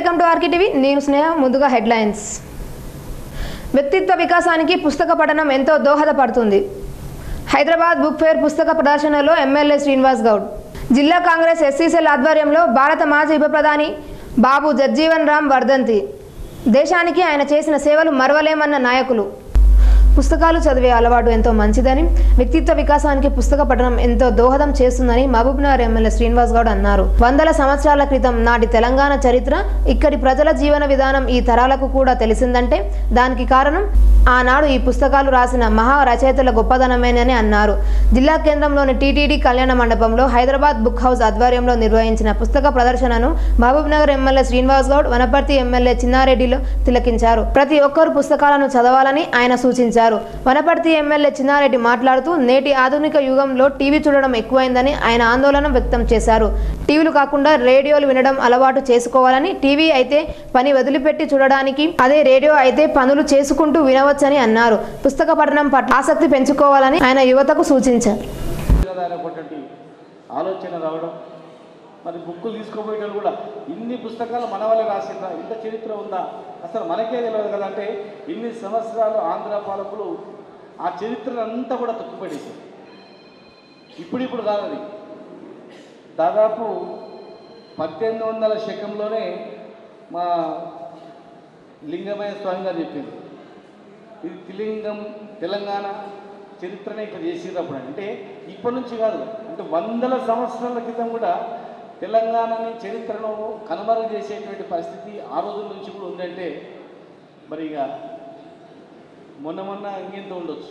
welcome to RK TV నేను స్నేహ ముందుగా headlines వ్యక్తిత్వ వికాసానికి పుస్తక పఠనం ఎంతో దోహదపడుతుంది హైదరాబాద్ బుక్ ఫేర్ పుస్తక ప్రదర్శనలో ఎమ్మెల్యే శ్రీనివాస్ గౌడ్ జిల్లా కాంగ్రెస్ ఎస్సీసెల్ ఆధ్వర్యంలో భారత మాజీ ఉప ప్రధాని బాబు జగ్జీవన్ రామ్ వర్ధంతి దేశానికి ఆయన చేసిన సేవలు మరవలేమన్న నాయకులు పుస్తకాలు చదివే అలవాటు ఎంతో మంచిదని వ్యక్తిత్వ వికాసానికి పుస్తక పఠనం ఎంతో దోహదం చేస్తుందని మహబూబ్నగర్ ఎమ్మెల్యే శ్రీనివాస్ గౌడ్ అన్నారు వందల సంవత్సరాల క్రితం నాటి తెలంగాణ చరిత్ర ఇక్కడి ప్రజల జీవన విధానం ఈ తరాలకు కూడా తెలిసిందంటే దానికి కారణం ఆనాడు ఈ పుస్తకాలు రాసిన మహా రచయితల గొప్పదనమేనని అన్నారు జిల్లా కేంద్రంలోని టీటీడీ కళ్యాణ మండపంలో హైదరాబాద్ బుక్ హౌస్ ఆధ్వర్యంలో నిర్వహించిన పుస్తక ప్రదర్శనను మహబూబ్నగర్ ఎమ్మెల్యే శ్రీనివాస్ గౌడ్ వనపర్తి ఎమ్మెల్యే చిన్నారెడ్డిలో తిలకించారు ప్రతి ఒక్కరు పుస్తకాలను చదవాలని ఆయన సూచించారు వనపర్తి ఎమ్మెల్యే చిన్నారెడ్డి మాట్లాడుతూ నేటి ఆధునిక యుగంలో టీవీ చూడడం ఎక్కువైందని ఆయన ఆందోళన వ్యక్తం చేశారు టీవీలు కాకుండా రేడియోలు వినడం అలవాటు చేసుకోవాలని టీవీ అయితే పని వదిలిపెట్టి చూడడానికి అదే రేడియో అయితే పనులు చేసుకుంటూ వినవచ్చని అన్నారు పుస్తక పఠనం పట్ల ఆసక్తి పెంచుకోవాలని ఆయన యువతకు సూచించారు అనేటువంటి ఆలోచన రావడం మరి బుక్కులు తీసుకోపోయేటప్పుడు కూడా ఇన్ని పుస్తకాలు మన వల్లే రాసిందా ఇంత చరిత్ర ఉందా అసలు మనకే తెలియదు కదా అంటే ఇన్ని సంవత్సరాలు ఆంధ్ర పాలకులు ఆ చరిత్రను అంతా కూడా తొక్కిపడేశారు ఇప్పుడిప్పుడు కాదు అది దాదాపు పద్దెనిమిది వందల శకంలోనే మా లింగమయ్య స్వామి గారు చెప్పింది ఇది త్రిలింగం తెలంగాణ చరిత్రనే ఇక్కడ చేసేటప్పుడు అంటే ఇప్పటి నుంచి కాదు అంటే వందల సంవత్సరాల క్రితం కూడా తెలంగాణని చరిత్రను కనుమరుగు చేసేటువంటి పరిస్థితి ఆ రోజుల నుంచి కూడా ఉందంటే మరి ఇక మొన్న మొన్న ఇంకెంత ఉండొచ్చు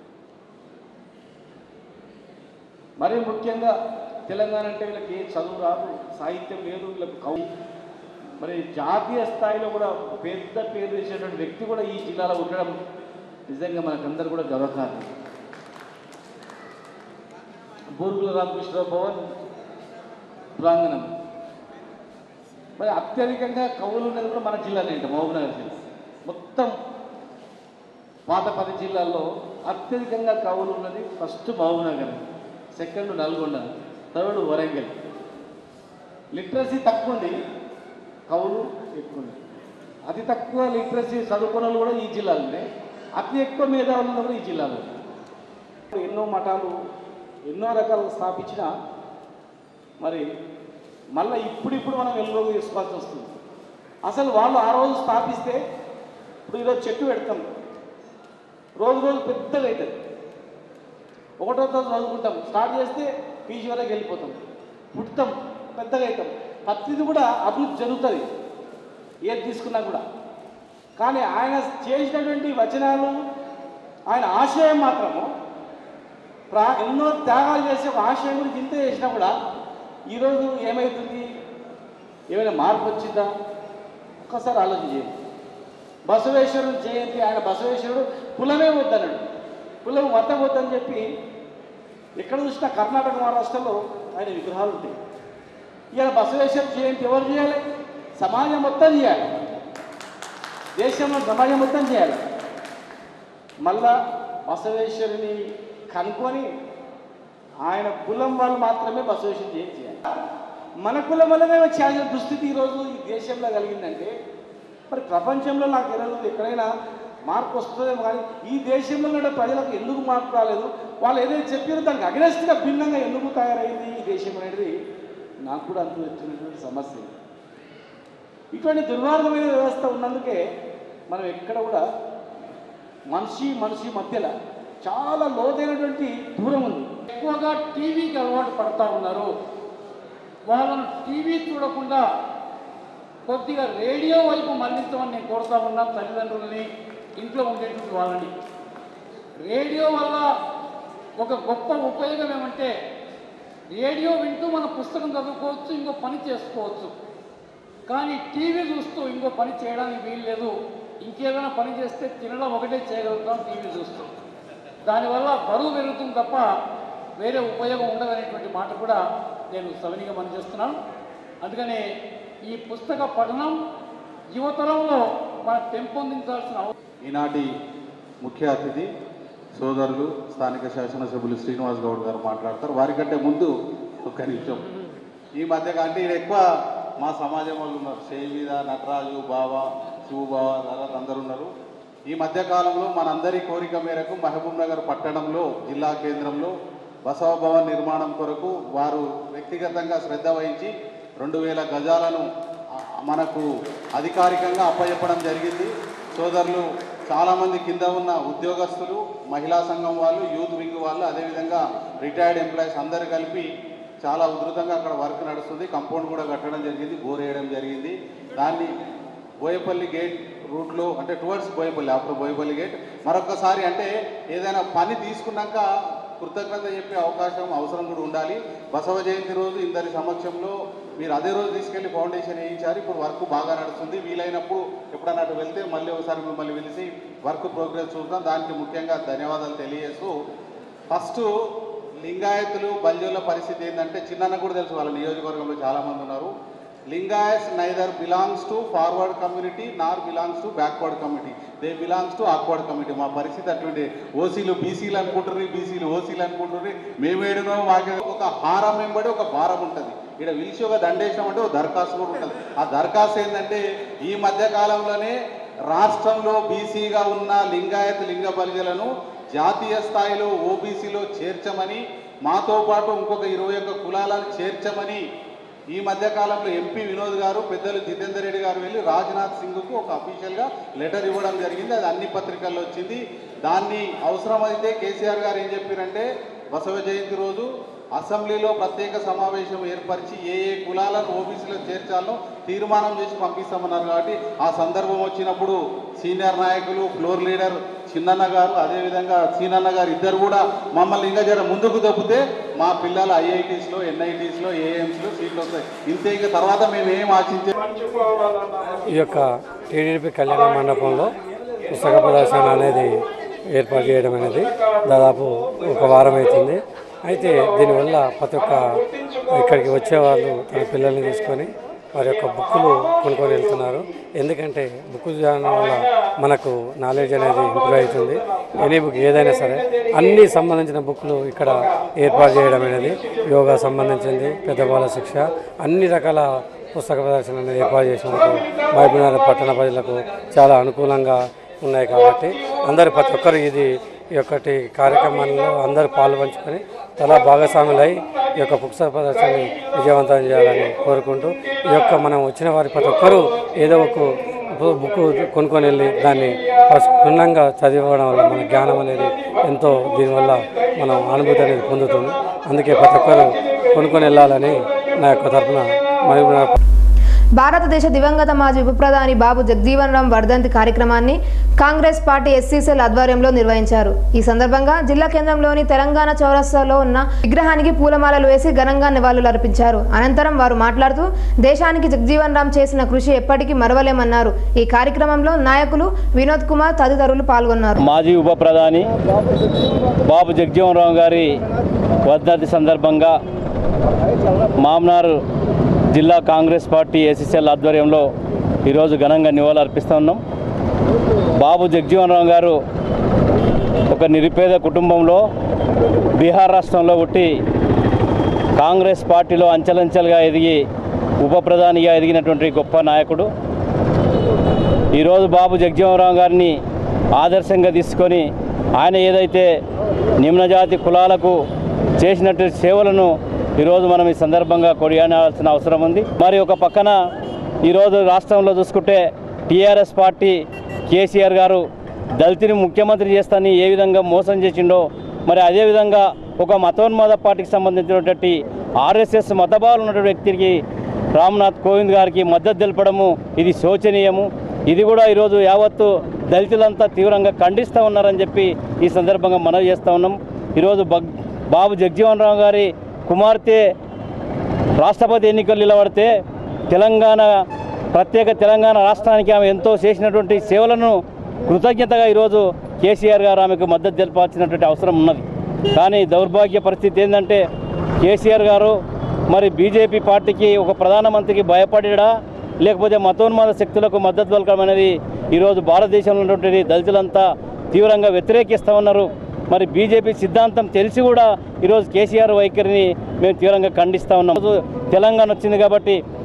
మరీ ముఖ్యంగా తెలంగాణ అంటే వీళ్ళకి ఏ చదువు రాదు సాహిత్యం లేదు వీళ్ళకి కవి మరి జాతీయ స్థాయిలో కూడా ఒక పెద్ద పేరు చేసేటువంటి వ్యక్తి కూడా ఈ జిల్లాలో ఉండడం నిజంగా మనకందరూ కూడా గర్వకారణం బూరుగుల రామకృష్ణరావు భవన్ ప్రాంగణం మరి అత్యధికంగా కవులు ఉన్నది కూడా మన జిల్లానే అంట మహబూబ్నగర్ జిల్లా మొత్తం పాత పది జిల్లాల్లో అత్యధికంగా కవులు ఉన్నది first Mahabubnagar second Nalgonda third Warangal literacy తక్కువ ఉంది కవులు ఎక్కువ ఉంది అతి తక్కువ లిటరసీ చదువుకున్న వాళ్ళు కూడా ఈ జిల్లాలోనే అతి ఎక్కువ మేధావులు ఉన్నది కూడా ఈ జిల్లాలో ఎన్నో మఠాలు ఎన్నో రకాలు స్థాపించిన మరి మళ్ళీ ఇప్పుడిప్పుడు మనం వెలుగులోకి తీసుకోవాల్సి వస్తుంది అసలు వాళ్ళు ఆ రోజు స్థాపిస్తే ఇప్పుడు ఈరోజు చెట్టు పెడతాం రోజు రోజు పెద్దగా అవుతుంది ఒకటో రోజు చదువుకుంటాం స్టార్ట్ చేస్తే పీజీ వరకు వెళ్ళిపోతాం పుడతాం పెద్దగా అవుతాం ప్రతిది కూడా అభివృద్ధి జరుగుతుంది ఏది తీసుకున్నా కూడా కానీ ఆయన చేసినటువంటి వచనాలు ఆయన ఆశయం మాత్రము ప్రా ఎన్నో త్యాగాలు చేసే ఒక ఆశయం గురించి ఇంత చేసినా కూడా ఈరోజు ఏమవుతుంది ఏమైనా మార్పు వచ్చిందా ఒక్కసారి ఆలోచన చేయండి బసవేశ్వరుడు జయంతి ఆయన బసవేశ్వరుడు కులమే వద్దన్నాడు కులం మతం వద్దని చెప్పి ఎక్కడ చూసినా కర్ణాటక మహారాష్ట్రలో ఆయన విగ్రహాలు ఉంటాయి ఇవాళ బసవేశ్వర జయంతి ఎవరు చేయాలి సమాజం మొత్తం చేయాలి దేశంలో సమాజం మొత్తం చేయాలి మళ్ళా బసవేశ్వరుని కనుక్కొని ఆయన కులం వాళ్ళు మాత్రమే బసవేశ్వరుని జయంతి చేయాలి మన కులం వల్లనే చేయాల్సిన దుస్థితి ఈరోజు ఈ దేశంలో కలిగిందంటే మరి ప్రపంచంలో నాకు తెలియదు ఎక్కడైనా మార్పు వస్తుందేమో కానీ ఈ దేశంలో ఉండే ప్రజలకు ఎందుకు మార్పు రాలేదు వాళ్ళు ఏదైతే చెప్పారో దానికి అగ్రెస్ట్గా భిన్నంగా ఎందుకు తయారైంది ఈ దేశం అనేది నాకు కూడా అనుభవిస్తున్నటువంటి సమస్య ఇటువంటి దుర్మార్గమైన వ్యవస్థ ఉన్నందుకే మనం ఎక్కడ కూడా మనిషి మనిషి మధ్యలో చాలా లోతైనటువంటి దూరం ఉంది ఎక్కువగా టీవీకి అలవాటు పడతా ఉన్నారు వాళ్ళను టీవీ చూడకుండా కొద్దిగా రేడియో వైపు మళ్ళించమని నేను కోరుతా ఉన్నా తల్లిదండ్రులని ఇంట్లో ఉండేటువంటి వాళ్ళని రేడియో వల్ల ఒక గొప్ప ఉపయోగం ఏమంటే రేడియో వింటూ మన పుస్తకం చదువుకోవచ్చు ఇంకో పని చేసుకోవచ్చు కానీ టీవీ చూస్తూ ఇంకో పని చేయడానికి వీలు లేదు ఇంకేదైనా పని చేస్తే తినడం ఒకటే చేయగలుగుతాం టీవీ చూస్తూ దానివల్ల బరువు పెరుగుతుంది తప్ప వేరే ఉపయోగం ఉండదనేటువంటి మాట కూడా నేను సవినిగా పనిచేస్తున్నాను అందుకనే ఈ పుస్తక పఠనం యువతరంలో మనం పెంపొందించాల్సిన అవసరం ఈనాటి ముఖ్య అతిథి సోదరులు స్థానిక శాసనసభ్యులు శ్రీనివాస్ గౌడ్ గారు మాట్లాడతారు వారికంటే ముందు ఒక్క నిమిషం ఈ మధ్య అంటే ఈయన ఎక్కువ మా సమాజం వాళ్ళు ఉన్నారు షేవిద నటరాజు బావ శివు బావ తర్వాత అందరు ఉన్నారు ఈ మధ్య కాలంలో మనందరి కోరిక మేరకు మహబూబ్ నగర్ పట్టణంలో జిల్లా కేంద్రంలో బసవ భవన్ నిర్మాణం కొరకు వారు వ్యక్తిగతంగా శ్రద్ధ వహించి రెండు వేల గజాలను ఆ, మనకు అధికారికంగా అప్పచెప్పడం జరిగింది సోదరులు చాలామంది కింద ఉన్న ఉద్యోగస్తులు మహిళా సంఘం వాళ్ళు యూత్ వింగ్ వాళ్ళు అదేవిధంగా రిటైర్డ్ ఎంప్లాయీస్ అందరు కలిపి చాలా ఉధృతంగా అక్కడ వర్క్ నడుస్తుంది కంపౌండ్ కూడా కట్టడం జరిగింది బోర్ వేయడం జరిగింది దాన్ని బోయపల్లి గేట్ రూట్లో అంటే towards Boyapalli after Boyapalli gate మరొకసారి అంటే ఏదైనా పని తీసుకున్నాక కృతజ్ఞత చెప్పే అవకాశం అవసరం కూడా ఉండాలి బసవ జయంతి రోజు ఇందరి సమక్షంలో మీరు అదే రోజు తీసుకెళ్లి ఫౌండేషన్ వేయించారు ఇప్పుడు వర్క్ బాగా నడుస్తుంది వీలైనప్పుడు ఎప్పుడన్నా అటు వెళ్తే మళ్ళీ ఒకసారి మిమ్మల్ని పిలిచి వర్క్ ప్రోగ్రెస్ చూద్దాం దానికి ముఖ్యంగా ధన్యవాదాలు తెలియజేస్తూ ఫస్ట్ లింగాయతులు బల్జోల పరిస్థితి ఏంటంటే చిన్న కూడా తెలుసు వాళ్ళ నియోజకవర్గంలో చాలామంది ఉన్నారు Lingayats neither belongs to forward community nor belongs to backward community they belongs to awkward community మా పరిస్థితి అటువంటి ఓసీలు బీసీలు అనుకుంటుర్రి బీసీలు ఓసీలు అనుకుంటుర్రి మేమేడునో మాకు ఒక హారం వెంబడి ఒక భారం ఉంటుంది ఇక్కడ పిలిచి ఒక దండేశం అంటే ఒక దరఖాస్తు కూడా ఉంటుంది ఆ దరఖాస్తు ఏంటంటే ఈ మధ్య కాలంలోనే రాష్ట్రంలో బీసీగా ఉన్న లింగాయత్ లింగ బలిజలను జాతీయ స్థాయిలో ఓబీసీలో చేర్చమని మాతో పాటు ఇంకొక ఇరవై ఒక్క కులాలను చేర్చమని ఈ మధ్య కాలంలో ఎంపీ వినోద్ గారు పెద్దలు జితేందర్ రెడ్డి గారు వెళ్ళి రాజ్నాథ్ సింగ్కు ఒక అఫీషియల్గా లెటర్ ఇవ్వడం జరిగింది అది అన్ని పత్రికల్లో వచ్చింది దాన్ని అవసరమైతే కేసీఆర్ గారు ఏం చెప్పారంటే బసవ జయంతి రోజు అసెంబ్లీలో ప్రత్యేక సమావేశం ఏర్పరిచి ఏ ఏ కులాలను ఓబీసీలో చేర్చాలో తీర్మానం చేసి పంపిస్తామన్నారు కాబట్టి ఆ సందర్భం వచ్చినప్పుడు సీనియర్ నాయకులు ఫ్లోర్ లీడర్ చిన్నన్న గారు అదేవిధంగా సీనన్న గారు ఇద్దరు కూడా మమ్మల్ని ఇంకా జర ముందుకు తప్పితే మా పిల్లలు ఐఐటీస్లో ఎన్ఐటీస్లో ఏఎంస్లో సీట్లు వస్తాయి ఇంతే ఇంకా తర్వాత మేము ఏం ఆశించే ఈ యొక్క టీడీపీ కళ్యాణ మండపంలో పుస్తక ప్రదర్శన అనేది ఏర్పాటు చేయడం అనేది దాదాపు ఒక వారం అవుతుంది అయితే దీనివల్ల ప్రతి ఒక్క ఇక్కడికి వచ్చేవాళ్ళు తన పిల్లల్ని తీసుకొని వారి యొక్క బుక్కులు కొనుక్కొని వెళ్తున్నారు ఎందుకంటే బుక్ చదవడం వల్ల మనకు నాలెడ్జ్ అనేది ఇంప్రూవ్ అవుతుంది ఎనీ బుక్ ఏదైనా సరే అన్ని సంబంధించిన బుక్లు ఇక్కడ ఏర్పాటు చేయడం అనేది యోగా సంబంధించింది పెద్దవాళ్ళ శిక్ష అన్ని రకాల పుస్తక ప్రదర్శన అనేది ఏర్పాటు చేసినందుకు మహబూబ్నగర్ పట్టణ ప్రజలకు చాలా అనుకూలంగా ఉన్నాయి కాబట్టి అందరు ప్రతి ఒక్కరు ఇది ఈ యొక్కటి కార్యక్రమంలో అందరూ పాలు పంచుకొని తలా భాగస్వాములై ఈ యొక్క పుస్తక ప్రదర్శనని విజయవంతం చేయాలని కోరుకుంటూ ఈ యొక్క మనం వచ్చిన వారి ప్రతి ఒక్కరూ ఏదో ఒక బు- బుక్ కొనుక్కొని వెళ్ళి దాన్ని ఫస్ట్ క్షుణ్ణంగా చదివడం వల్ల మన జ్ఞానం అనేది ఎంతో దీనివల్ల మనం అనుభూతి అనేది పొందుతుంది అందుకే ప్రతి ఒక్కరూ కొనుక్కొని వెళ్ళాలని నా యొక్క తరఫున మహబూబ్నగర్ భారతదేశ దివంగత మాజీ ఉప ప్రధాని బాబు జగజీవన్ రామ్ వర్ధంతి కార్యక్రమాన్ని కాంగ్రెస్ పార్టీ ఎస్సీసీఎల్ ఆధ్వర్యంలో నిర్వహించారు ఈ సందర్భంగా జిల్లా కేంద్రంలోని తెలంగాణ చౌరస్తాలో ఉన్న విగ్రహానికి పూలమాలలు వేసి ఘనంగా నివాళులర్పించారు అనంతరం వారు మాట్లాడుతూ దేశానికి జగజీవన్ రామ్ చేసిన కృషి ఎప్పటికీ మరవలేమన్నారు ఈ కార్యక్రమంలో నాయకులు వినోద్ కుమార్ తదితరులు పాల్గొన్నారు మాజీ ఉప ప్రధాని బాబు జగజీవనరావు గారి వర్ధంతి సందర్భంగా మామ్నార్ జిల్లా కాంగ్రెస్ పార్టీ ఏసీసీఎల్ ఆధ్వర్యంలో ఈరోజు ఘనంగా నివాళులు అర్పిస్తూ ఉన్నాం బాబు జగజీవనరావు గారు ఒక నిరుపేద కుటుంబంలో బీహార్ రాష్ట్రంలో పుట్టి కాంగ్రెస్ పార్టీలో అంచెలంచెలుగా ఎదిగి ఉప ప్రధానిగా ఎదిగినటువంటి గొప్ప నాయకుడు ఈరోజు బాబు జగజీవనరావు గారిని ఆదర్శంగా తీసుకొని ఆయన ఏదైతే నిమ్నజాతి కులాలకు చేసినట్టు సేవలను ఈరోజు మనం ఈ సందర్భంగా కొనియాడాల్సిన అవసరం ఉంది మరి ఒక పక్కన ఈరోజు రాష్ట్రంలో చూసుకుంటే టీఆర్ఎస్ పార్టీ కేసీఆర్ గారు దళితుని ముఖ్యమంత్రి చేస్తానని ఏ విధంగా మోసం చేసిండో మరి అదేవిధంగా ఒక మతోన్మాద పార్టీకి సంబంధించినటువంటి ఆర్ఎస్ఎస్ మతభావాలు ఉన్నటువంటి వ్యక్తికి రామ్నాథ్ కోవింద్ గారికి మద్దతు తెలపడము ఇది శోచనీయము ఇది కూడా ఈరోజు యావత్తు దళితులంతా తీవ్రంగా ఖండిస్తూ ఉన్నారని చెప్పి ఈ సందర్భంగా మనవి చేస్తూ ఉన్నాం ఈరోజు బగ్ బాబు జగజీవన్ రావు గారి కుమార్తె రాష్ట్రపతి ఎన్నికలు నిలబడితే తెలంగాణ ప్రత్యేక తెలంగాణ రాష్ట్రానికి ఆమె ఎంతో చేసినటువంటి సేవలను కృతజ్ఞతగా ఈరోజు కేసీఆర్ గారు ఆమెకు మద్దతు తెలపాల్సినటువంటి అవసరం ఉన్నది కానీ దౌర్భాగ్య పరిస్థితి ఏంటంటే కేసీఆర్ గారు మరి బీజేపీ పార్టీకి ఒక ప్రధానమంత్రికి భయపడడా లేకపోతే మతోన్మాద శక్తులకు మద్దతు పలకడం అనేది ఈరోజు భారతదేశంలో ఉన్నటువంటి దళితులంతా తీవ్రంగా వ్యతిరేకిస్తూ ఉన్నారు మరి బీజేపీ సిద్ధాంతం తెలిసి కూడా ఈరోజు కేసీఆర్ వైఖరిని మేము తీవ్రంగా ఖండిస్తూ ఉన్నాం ఈరోజు తెలంగాణ వచ్చింది కాబట్టి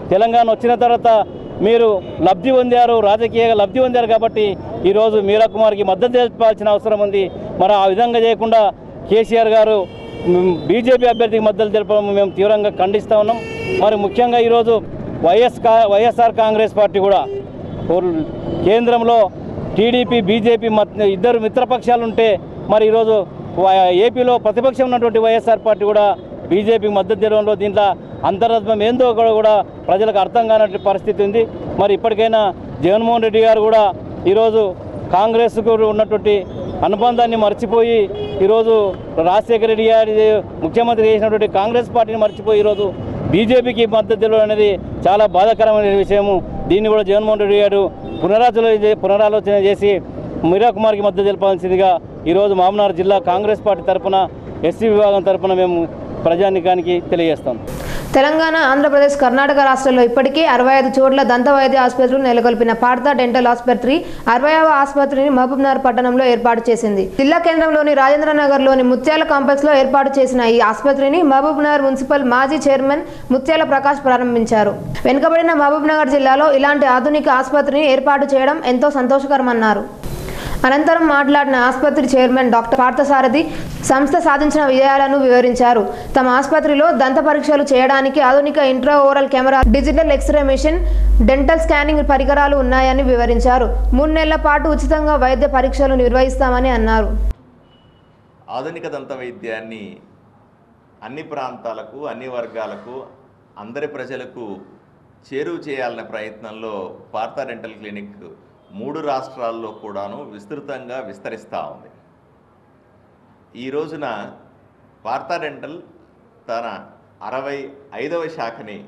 తెలంగాణ వచ్చిన తర్వాత మీరు లబ్ధి పొందారు రాజకీయంగా లబ్ధి పొందారు కాబట్టి ఈరోజు మీరా కుమార్కి మద్దతు తెలపాల్సిన అవసరం ఉంది మరి ఆ విధంగా చేయకుండా కేసీఆర్ గారు మ్, బీజేపీ అభ్యర్థికి మద్దతు తెలపడం మేము తీవ్రంగా ఖండిస్తూ ఉన్నాం మరి ముఖ్యంగా ఈరోజు వైఎస్ కా వైఎస్ఆర్ కాంగ్రెస్ పార్టీ కూడా ఓ- కేంద్రంలో టీడీపీ బీజేపీ మత్- ఇద్దరు మిత్రపక్షాలు ఉంటే మరి ఈరోజు వా- ఏపీలో ప్రతిపక్షం ఉన్నటువంటి వైఎస్ఆర్ పార్టీ కూడా బీజేపీకి మద్దతు తెలవడంలో దీంట్లో అంతరాత్మం ఏందో కూడా కూడా ప్రజలకు అర్థం కానటువంటి పరిస్థితి ఉంది మరి ఇప్పటికైనా జగన్మోహన్ రెడ్డి గారు కూడా ఈరోజు కాంగ్రెస్కు ఉన్నటువంటి అనుబంధాన్ని మర్చిపోయి ఈరోజు రాజశేఖర రెడ్డి గారి ముఖ్యమంత్రి చేసినటువంటి కాంగ్రెస్ పార్టీని మర్చిపోయి ఈరోజు బీజేపీకి మద్దతు తెలియడం అనేది చాలా బాధాకరమైన విషయము దీన్ని కూడా జగన్మోహన్ రెడ్డి గారు పునరాలోచన చే- పునరాలోచన చేసి మీరా కుమార్కి మద్దతు తెలపాల్సిందిగా ఈరోజు మామనార్ జిల్లా కాంగ్రెస్ పార్టీ తరఫున ఎస్సీ విభాగం తరఫున మేము ప్రజానికానికి తెలియజేస్తాం తెలంగాణ ఆంధ్రప్రదేశ్ కర్ణాటక రాష్ట్రాల్లో ఇప్పటికే అరవై ఐదు చోట్ల దంత వైద్య ఆసుపత్రులు నెలకొల్పిన పార్థ డెంటల్ ఆసుపత్రి అరవైవ ఆసుపత్రిని మహబూబ్నగర్ పట్టణంలో ఏర్పాటు చేసింది జిల్లా కేంద్రంలోని రాజేంద్ర నగర్లోని ముత్యాల కాంప్లెక్స్ లో ఏర్పాటు చేసిన ఈ ఆసుపత్రిని మహబూబ్నగర్ మున్సిపల్ మాజీ చైర్మన్ ముత్యాల ప్రకాష్ ప్రారంభించారు వెనుకబడిన మహబూబ్నగర్ జిల్లాలో ఇలాంటి ఆధునిక ఆసుపత్రిని ఏర్పాటు చేయడం ఎంతో సంతోషకరమన్నారు అనంతరం మాట్లాడిన ఆసుపత్రి చైర్మన్ డాక్టర్ పార్థసారథి సంస్థ సాధించిన విజయాలను వివరించారు తమ ఆసుపత్రిలో దంత పరీక్షలు చేయడానికి ఆధునిక intra oral camera digital x-ray machine dental scanning పరికరాలు ఉన్నాయని వివరించారు మూడు నెలల పాటు ఉచితంగా వైద్య పరీక్షలు నిర్వహిస్తామని అన్నారు ఆధునిక దంత వైద్యాన్ని అన్ని ప్రాంతాలకు అన్ని వర్గాలకు అందరి ప్రజలకు చేరువ చేయాలనే ప్రయత్నంలో పార్థ డెంటల్ క్లినిక్ మూడు రాష్ట్రాల్లో కూడాను విస్తృతంగా విస్తరిస్తూ ఉంది ఈ రోజున పార్థ డెంటల్ తన అరవై ఐదవ శాఖని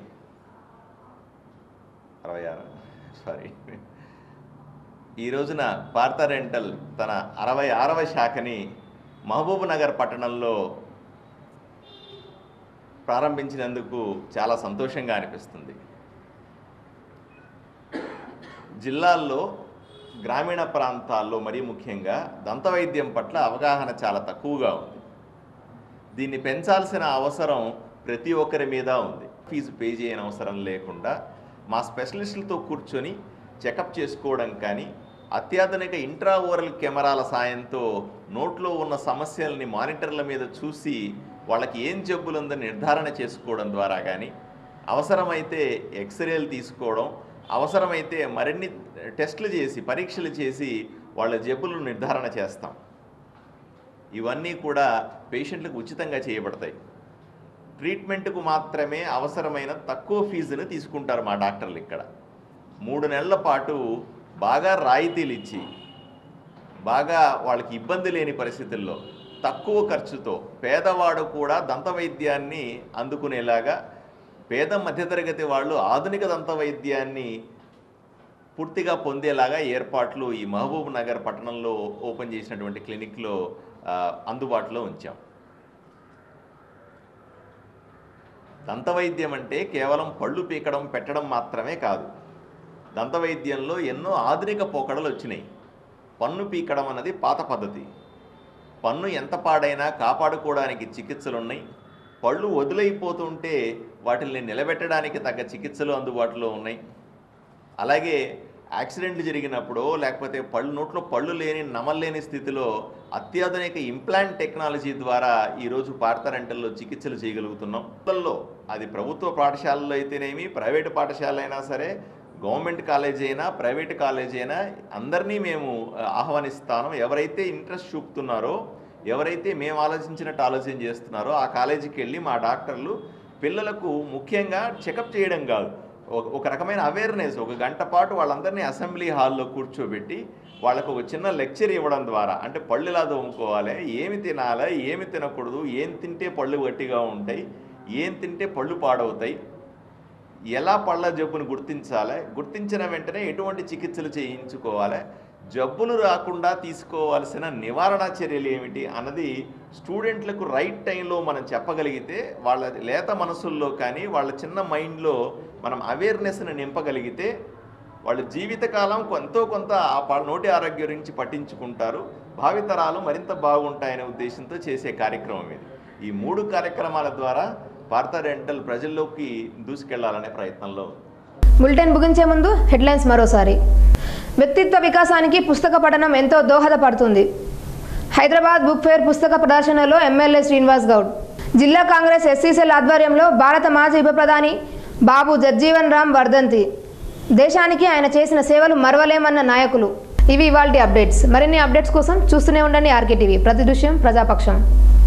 అరవై ఆరు సారీ ఈ రోజున పార్థ రెంటల్ తన అరవై ఆరవ శాఖని మహబూబ్ నగర్ పట్టణంలో ప్రారంభించినందుకు చాలా సంతోషంగా అనిపిస్తుంది జిల్లాల్లో గ్రామీణ ప్రాంతాల్లో మరీ ముఖ్యంగా దంతవైద్యం పట్ల అవగాహన చాలా తక్కువగా ఉంది దీన్ని పెంచాల్సిన అవసరం ప్రతి ఒక్కరి మీద ఉంది ఫీజు పే చేయని అవసరం లేకుండా మా స్పెషలిస్టులతో కూర్చొని చెకప్ చేసుకోవడం కానీ అత్యాధునిక ఇంట్రా ఓరల్ కెమెరాల సాయంతో నోట్లో ఉన్న సమస్యల్ని మానిటర్ల మీద చూసి వాళ్ళకి ఏం జబ్బులు ఉందని నిర్ధారణ చేసుకోవడం ద్వారా కానీ అవసరమైతే ఎక్స్రేలు తీసుకోవడం అవసరమైతే మరిన్ని టెస్టులు చేసి పరీక్షలు చేసి వాళ్ళ జబ్బులను నిర్ధారణ చేస్తాం ఇవన్నీ కూడా పేషెంట్లకు ఉచితంగా చేయబడతాయి ట్రీట్మెంట్కు మాత్రమే అవసరమైన తక్కువ ఫీజును తీసుకుంటారు మా డాక్టర్లు ఇక్కడ మూడు నెలల పాటు బాగా రాయితీలు ఇచ్చి బాగా వాళ్ళకి ఇబ్బంది లేని పరిస్థితుల్లో తక్కువ ఖర్చుతో పేదవాడు కూడా దంత వైద్యాన్ని అందుకునేలాగా పేద మధ్యతరగతి వాళ్ళు ఆధునిక దంత వైద్యాన్ని పూర్తిగా పొందేలాగా ఏర్పాట్లు ఈ మహబూబ్ నగర్ పట్టణంలో ఓపెన్ చేసినటువంటి క్లినిక్లో ఆ, అందుబాటులో ఉంచాం దంతవైద్యం అంటే కేవలం పళ్ళు పీకడం పెట్టడం మాత్రమే కాదు దంతవైద్యంలో ఎన్నో ఆధునిక పోకడలు వచ్చినాయి పన్ను పీకడం అన్నది పాత పద్ధతి పన్ను ఎంత పాడైనా కాపాడుకోవడానికి చికిత్సలు ఉన్నాయి పళ్ళు వదిలైపోతుంటే వాటిని నిలబెట్టడానికి తగ్గ చికిత్సలు అందుబాటులో ఉన్నాయి అలాగే యాక్సిడెంట్ జరిగినప్పుడు లేకపోతే పళ్ళు నోట్లో పళ్ళు లేని నమల్లేని స్థితిలో అత్యాధునిక ఇంప్లాంట్ టెక్నాలజీ ద్వారా ఈరోజు పార్థరెంటల్లో చికిత్సలు చేయగలుగుతున్నాం పిల్లల్లో అది ప్రభుత్వ పాఠశాలలో అయితేనేమి ప్రైవేటు పాఠశాల అయినా సరే గవర్నమెంట్ కాలేజీ అయినా ప్రైవేట్ కాలేజీ అయినా అందరినీ మేము ఆ, ఆహ్వానిస్తాను ఎవరైతే ఇంట్రెస్ట్ చూపుతున్నారో ఎవరైతే మేము ఆలోచించినట్టు ఆలోచన చేస్తున్నారో ఆ కాలేజీకి వెళ్ళి మా డాక్టర్లు పిల్లలకు ముఖ్యంగా చెకప్ చేయడం కాదు ఒక- ఒక రకమైన అవేర్నెస్ ఒక గంట పాటు వాళ్ళందరినీ అసెంబ్లీ హాల్లో కూర్చోబెట్టి వాళ్ళకు ఒక చిన్న లెక్చర్ ఇవ్వడం ద్వారా అంటే పళ్ళు ఎలా తోముకోవాలి ఏమి తినాలి ఏమి తినకూడదు ఏం తింటే పళ్ళు గట్టిగా ఉంటాయి ఏం తింటే పళ్ళు పాడవుతాయి ఎలా పళ్ళ జబ్బును గుర్తించాలి గుర్తించిన వెంటనే ఎటువంటి చికిత్సలు చేయించుకోవాలి జబ్బులు రాకుండా తీసుకోవాల్సిన నివారణ చర్యలు ఏమిటి అన్నది స్టూడెంట్లకు రైట్ టైంలో మనం చెప్పగలిగితే వాళ్ళ లేత మనసుల్లో కానీ వాళ్ళ చిన్న మైండ్లో మనం అవేర్నెస్ని నింపగలిగితే వాళ్ళ జీవితకాలం ఎంతో కొంత ఆ ప- నోటి ఆరోగ్యం గురించి పట్టించుకుంటారు భావితరాలు మరింత బాగుంటాయనే ఉద్దేశంతో చేసే కార్యక్రమం ఇది ఈ మూడు కార్యక్రమాల ద్వారా భారత డెంటల్ ప్రజల్లోకి దూసుకెళ్లాలనే ప్రయత్నంలో ఉంది బులెటిన్ ముగించే ముందు హెడ్లైన్స్ మరోసారి వ్యక్తిత్వ వికాసానికి పుస్తక పఠనం ఎంతో దోహదపడుతుంది హైదరాబాద్ బుక్ ఫేర్ పుస్తక ప్రదర్శనలో ఎమ్మెల్యే శ్రీనివాస్ గౌడ్ జిల్లా కాంగ్రెస్ ఎస్సీసెల్ ఆధ్వర్యంలో భారత మాజీ ఉప ప్రధాని బాబు జగ్జీవన్ రామ్ వర్ధంతి దేశానికి ఆయన చేసిన సేవలు మరవలేమన్న నాయకులు ఇవి ఇవాల్టి అప్డేట్స్ మరిన్ని అప్డేట్స్ కోసం చూస్తూనే ఉండండి ఆర్కే టీవీ ప్రతి దృశ్యం ప్రజాపక్షం